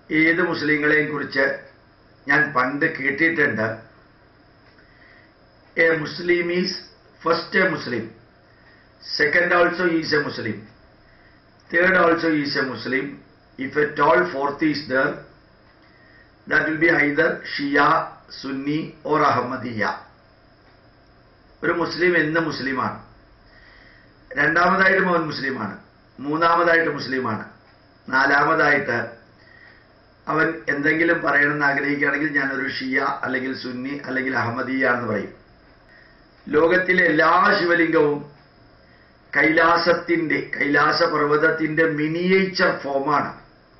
ഏത് മുസ്ലിങ്ങളെയും കുറിച്ച് ഞാൻ പണ്ട് കേട്ടിട്ടുണ്ട് a Muslim is first a Muslim second also is a Muslim third also is a Muslim if at all fourth is there that will be either Shia Sunni or Ahmadiyya ഒരു Muslim എന്ന് മുസ്ലിമാണ് രണ്ടാമതായിട്ട് അവൻ മുസ്ലിമാണ് മൂന്നാമതായിട്ട് മുസ്ലിമാണ് നാലാമതായിട്ട് അവൻ എന്തെങ്കിലും പറയണമെന്ന് ആഗ്രഹിക്കുകയാണെങ്കിൽ ഞാനൊരു ഷിയ അല്ലെങ്കിൽ സുന്നി അല്ലെങ്കിൽ അഹമ്മദിയ എന്ന് പറയും ലോകത്തിലെ എല്ലാ ശിവലിംഗവും കൈലാസത്തിന്റെ കൈലാസ പർവ്വതത്തിന്റെ മിനിയേച്ചർ ഫോമാണ്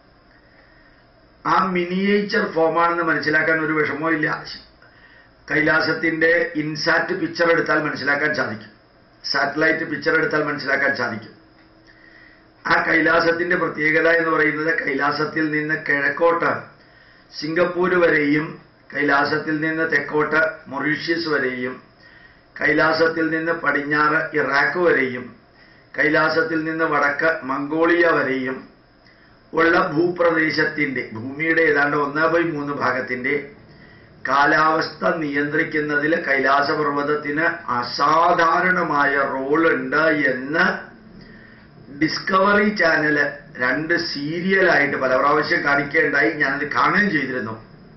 ആ മിനിയേച്ചർ ഫോമാണെന്ന് മനസ്സിലാക്കാൻ ഒരു വിഷമവും ഇല്ല കൈലാസത്തിന്റെ ഇൻസാറ്റ് പിക്ചർ എടുത്താൽ മനസ്സിലാക്കാൻ സാധിക്കും സാറ്റലൈറ്റ് പിക്ചർ എടുത്താൽ മനസ്സിലാക്കാൻ സാധിക്കും ആ കൈലാസത്തിന്റെ പ്രത്യേകത എന്ന് പറയുന്നത് കൈലാസത്തിൽ നിന്ന് കിഴക്കോട്ട് സിംഗപ്പൂർ വരെയും കൈലാസത്തിൽ നിന്ന് തെക്കോട്ട് മൊറീഷ്യസ് വരെയും കൈലാസത്തിൽ നിന്ന് പടിഞ്ഞാറ് ഇറാഖ് വരെയും കൈലാസത്തിൽ നിന്ന് വടക്ക് മംഗോളിയ വരെയും ഉള്ള ഭൂപ്രദേശത്തിന്റെ ഭൂമിയുടെ ഏതാണ്ട് ഒന്ന് ബൈ മൂന്ന് ഭാഗത്തിന്റെ കാലാവസ്ഥ നിയന്ത്രിക്കുന്നതിൽ കൈലാസപർവ്വതത്തിന് അസാധാരണമായ റോളുണ്ട് എന്ന് ഡിസ്കവറി ചാനല് രണ്ട് സീരിയലായിട്ട് പല പ്രാവശ്യം കാണിക്കുകയുണ്ടായി ഞാനത് കാണുകയും ചെയ്തിരുന്നു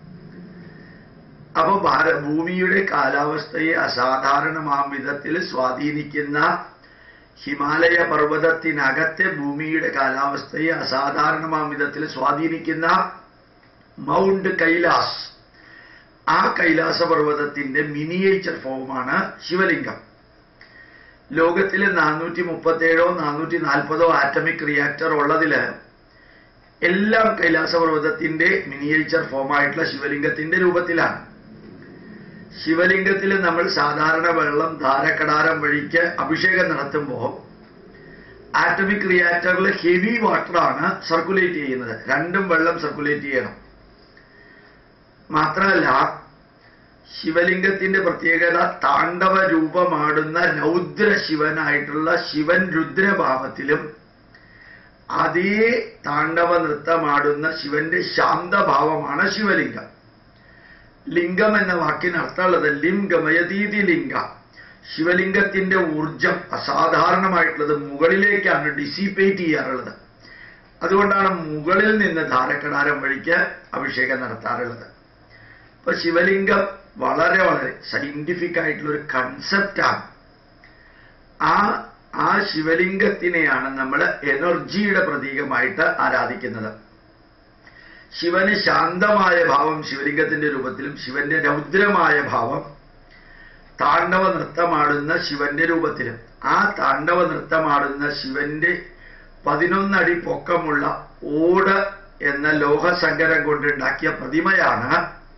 അപ്പൊ ഭാര ഭൂമിയുടെ കാലാവസ്ഥയെ അസാധാരണമാം വിധത്തിൽ സ്വാധീനിക്കുന്ന ഹിമാലയ പർവ്വതത്തിനകത്തെ ഭൂമിയുടെ കാലാവസ്ഥയെ അസാധാരണമാം വിധത്തിൽ സ്വാധീനിക്കുന്ന മൗണ്ട് കൈലാസ് ആ കൈലാസ പർവ്വതത്തിന്റെ മിനിയേച്ചർ ഫോമാണ് ശിവലിംഗം ലോകത്തിലെ നാനൂറ്റി മുപ്പത്തേഴോ നാനൂറ്റി നാൽപ്പതോ ആറ്റമിക് റിയാക്ടർ ഉള്ളതില് എല്ലാം കൈലാസ പർവ്വതത്തിന്റെ മിനിയേച്ചർ ഫോമായിട്ടുള്ള ശിവലിംഗത്തിന്റെ രൂപത്തിലാണ് ശിവലിംഗത്തിൽ നമ്മൾ സാധാരണ വെള്ളം ധാരക്കടാരം വഴിക്ക് അഭിഷേകം നടത്തുമ്പോൾ ആറ്റമിക് റിയാക്ടറിൽ ഹെവി വാട്ടറാണ് സർക്കുലേറ്റ് ചെയ്യുന്നത് രണ്ടും വെള്ളം സർക്കുലേറ്റ് ചെയ്യണം മാത്രമല്ല ശിവലിംഗത്തിന്റെ പ്രത്യേകത താണ്ഡവ രൂപമാടുന്ന രൗദ്ര ശിവനായിട്ടുള്ള ശിവൻ രുദ്രഭാവത്തിലും അതേ താണ്ഡവ നൃത്തമാടുന്ന ശിവന്റെ ശാന്തഭാവമാണ് ശിവലിംഗം ലിംഗം എന്ന വാക്കിന് അർത്ഥമുള്ളത് ലിംഗമയതീതി ലിംഗ ശിവലിംഗത്തിന്റെ ഊർജം അസാധാരണമായിട്ടുള്ളത് മുകളിലേക്കാണ് ഡിസിപ്പേറ്റ് ചെയ്യാറുള്ളത് അതുകൊണ്ടാണ് മുകളിൽ നിന്ന് ധാരക്കടാരം വഴിക്ക് അഭിഷേകം നടത്താറുള്ളത് ഇപ്പൊ ശിവലിംഗം വളരെ വളരെ സയന്റിഫിക് ആയിട്ടുള്ള ഒരു കൺസെപ്റ്റാണ് ആ ആ ശിവലിംഗത്തിനെയാണ് നമ്മൾ എനർജിയുടെ പ്രതീകമായിട്ട് ആരാധിക്കുന്നത് ശിവന് ശാന്തമായ ഭാവം ശിവലിംഗത്തിന്റെ രൂപത്തിലും ശിവന്റെ രൗദ്രമായ ഭാവം താണ്ഡവ നൃത്തമാടുന്ന ശിവന്റെ രൂപത്തിലും ആ താണ്ഡവ നൃത്തമാടുന്ന ശിവന്റെ പതിനൊന്നടി പൊക്കമുള്ള ഓട് എന്ന ലോഹസങ്കരം കൊണ്ടുണ്ടാക്കിയ പ്രതിമയാണ്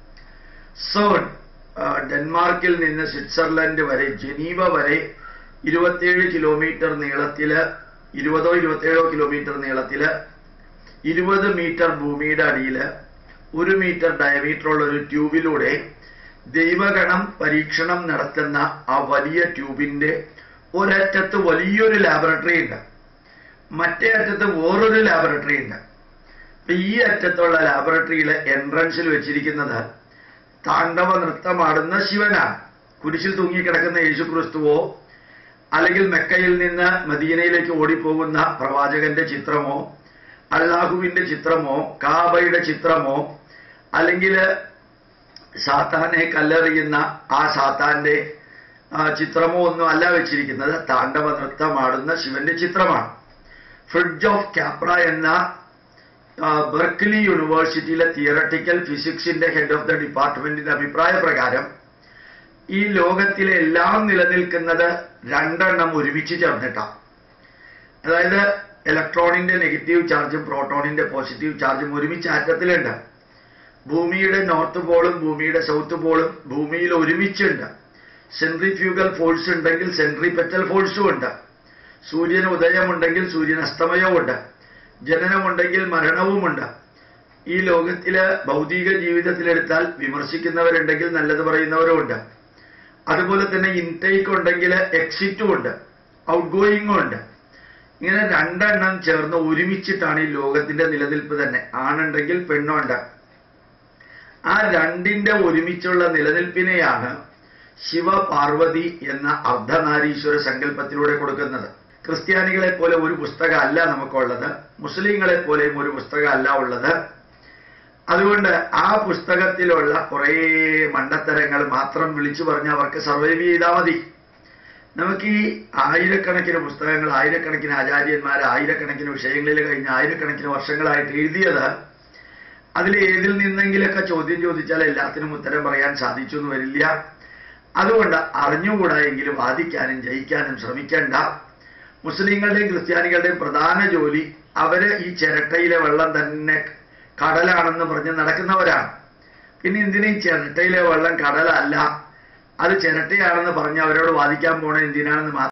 സേൺ ഡെൻമാർക്കിൽ നിന്ന് സ്വിറ്റ്സർലൻഡ് വരെ ജനീവ വരെ ഇരുപത്തിയേഴ് കിലോമീറ്റർ നീളത്തില് ഇരുപതോ ഇരുപത്തിയേഴോ കിലോമീറ്റർ നീളത്തില് ഇരുപത് മീറ്റർ ഭൂമിയുടെ അടിയിൽ ഒരു മീറ്റർ ഡയമീറ്റർ ഉള്ള ഒരു ട്യൂബിലൂടെ ദൈവഗണം പരീക്ഷണം നടത്തുന്ന ആ വലിയ ട്യൂബിന്റെ ഒരറ്റത്ത് വലിയൊരു ലാബറട്ടറി ഉണ്ട് മറ്റേ അറ്റത്ത് വേറൊരു ലാബറട്ടറി ഉണ്ട് അപ്പൊ ഈ അറ്റത്തുള്ള ലാബറട്ടറിയിലെ എൻട്രൻസിൽ വെച്ചിരിക്കുന്നത് താണ്ഡവ നൃത്തമാടുന്ന ശിവനാണ് കുരിശിൽ തൂങ്ങിക്കിടക്കുന്ന യേശു ക്രിസ്തുവോ അല്ലെങ്കിൽ മെക്കയിൽ നിന്ന് മദീനയിലേക്ക് ഓടിപ്പോകുന്ന പ്രവാചകന്റെ ചിത്രമോ അള്ളാഹുവിന്റെ ചിത്രമോ കാബയുടെ ചിത്രമോ അല്ലെങ്കിൽ സാത്താനെ കല്ലെറിയുന്ന ആ സാത്താന്റെ ചിത്രമോ ഒന്നും അല്ല വെച്ചിരിക്കുന്നത് താണ്ഡവ നൃത്തമാടുന്ന ശിവന്റെ ചിത്രമാണ് ഫ്രിഡ്ജ് ഓഫ് ക്യാപ്ര എന്ന ബെർക്ക്ലി യൂണിവേഴ്സിറ്റിയിലെ തിയറട്ടിക്കൽ ഫിസിക്സിന്റെ ഹെഡ് ഓഫ് ദ ഡിപ്പാർട്ട്മെന്റിന്റെ അഭിപ്രായ പ്രകാരം ഈ ലോകത്തിലെ എല്ലാം നിലനിൽക്കുന്നത് രണ്ടെണ്ണം ഒരുമിച്ച് ചേർന്നിട്ടാണ് അതായത് ഇലക്ട്രോണിന്റെ നെഗറ്റീവ് ചാർജും പ്രോട്ടോണിന്റെ പോസിറ്റീവ് ചാർജും ഒരുമിച്ച് ആറ്റത്തിലുണ്ട് ഭൂമിയുടെ നോർത്ത് പോളും ഭൂമിയുടെ സൗത്ത് പോളും ഭൂമിയിൽ ഒരുമിച്ചുണ്ട് സെൻട്രിഫ്യൂഗൽ ഫോഴ്സ് ഉണ്ടെങ്കിൽ സെൻട്രിപെറ്റൽ ഫോഴ്സും ഉണ്ട് സൂര്യന് ഉദയമുണ്ടെങ്കിൽ സൂര്യൻ അസ്തമയവുമുണ്ട് ജനനമുണ്ടെങ്കിൽ മരണവുമുണ്ട് ഈ ലോകത്തില് ഭൗതിക ജീവിതത്തിലെടുത്താൽ വിമർശിക്കുന്നവരുണ്ടെങ്കിൽ നല്ലത് പറയുന്നവരുമുണ്ട് അതുപോലെ തന്നെ ഇൻടേക്ക് ഉണ്ടെങ്കിൽ എക്സിറ്റും ഉണ്ട് ഔട്ട് ഗോയിങ്ങും ഉണ്ട് ഇങ്ങനെ രണ്ടെണ്ണം ചേർന്ന് ഒരുമിച്ചിട്ടാണ് ഈ ലോകത്തിന്റെ നിലനിൽപ്പ് തന്നെ ആണുണ്ടെങ്കിൽ പെണ്ണുണ്ട് ആ രണ്ടിന്റെ ഒരുമിച്ചുള്ള നിലനിൽപ്പിനെയാണ് ശിവ പാർവതി എന്ന അർദ്ധനാരീശ്വര സങ്കല്പത്തിലൂടെ കൊടുക്കുന്നത് ക്രിസ്ത്യാനികളെ പോലെ ഒരു പുസ്തകമല്ല നമുക്കുള്ളത് മുസ്ലിങ്ങളെ പോലെയും ഒരു പുസ്തകമല്ല ഉള്ളത് അതുകൊണ്ട് ആ പുസ്തകത്തിലുള്ള കുറേ മണ്ടത്തരങ്ങൾ മാത്രം വിളിച്ചു പറഞ്ഞ് അവർക്ക് സർവൈവ് ചെയ്താൽ മതി നമുക്ക് ഈ ആയിരക്കണക്കിന് പുസ്തകങ്ങൾ ആയിരക്കണക്കിന് ആചാര്യന്മാർ ആയിരക്കണക്കിന് വിഷയങ്ങളിൽ കഴിഞ്ഞ ആയിരക്കണക്കിന് വർഷങ്ങളായിട്ട് എഴുതിയത് അതിൽ ഏതിൽ നിന്നെങ്കിലൊക്കെ ചോദ്യം ചോദിച്ചാൽ എല്ലാത്തിനും ഉത്തരം പറയാൻ സാധിച്ചു എന്ന് വരില്ല അതുകൊണ്ട് അറിഞ്ഞുകൂടായെങ്കിലും വാദിക്കാനും ജയിക്കാനും ശ്രമിക്കേണ്ട മുസ്ലിങ്ങളുടെയും ക്രിസ്ത്യാനികളുടെയും പ്രധാന ജോലി അവര് ഈ ചിരട്ടയിലെ വെള്ളം തന്നെ കടലാണെന്ന് പറഞ്ഞ് നടക്കുന്നവരാണ് പിന്നെ എന്തിനാ ഈ ചിരട്ടയിലെ വെള്ളം കടലല്ല അത് ചിരട്ടയാണെന്ന് പറഞ്ഞ് അവരോട് വാദിക്കാൻ പോണ എന്തിനാണെന്ന് മാത്രം